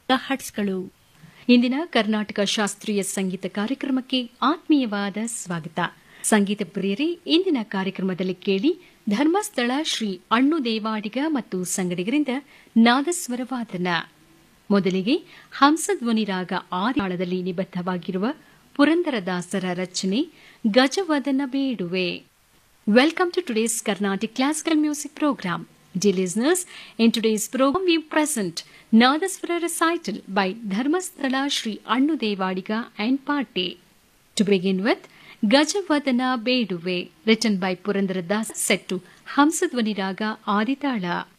ಹಟ್ಸ್ಗಳು ಇಂದಿನ ಕರ್ನಾಟಕ ಶಾಸ್ತ್ರೀಯ ಸಂಗೀತ ಕಾರ್ಯಕ್ರಮಕ್ಕೆ ಆತ್ಮೀಯವಾದ ಸ್ವಾಗತ ಸಂಗೀತ ಪ್ರಿಯರೇ ಇಂದಿನ ಕಾರ್ಯಕ್ರಮದಲ್ಲಿ ಕೇಳಿ ಧರ್ಮಸ್ಥಳ ಶ್ರೀ ಅಣ್ಣು ದೇವಾಡಿಗ ಮತ್ತು ಸಂಗಡಿಗರಿಂದ ನಾದಸ್ವರ ವಾದನ ಮೊದಲಿಗೆ ಹಂಸಧ್ವನಿ ರಾಗ ಆದಿತಾಳದಲ್ಲಿ ನಿಬದ್ಧವಾಗಿರುವ ಪುರಂದರದಾಸರ ರಚನೆ ಗಜವದನ ಬೇಡುವೆ Welcome to today's Carnatic Classical Music Program. Dear listeners, in today's program we present Nadaswara recital by Dharmasthala Sri Annu Devadiga and Party. To begin with, Gajavadana Beduve, written by Purandaradas, set to Hamsadvani Raga Aditala.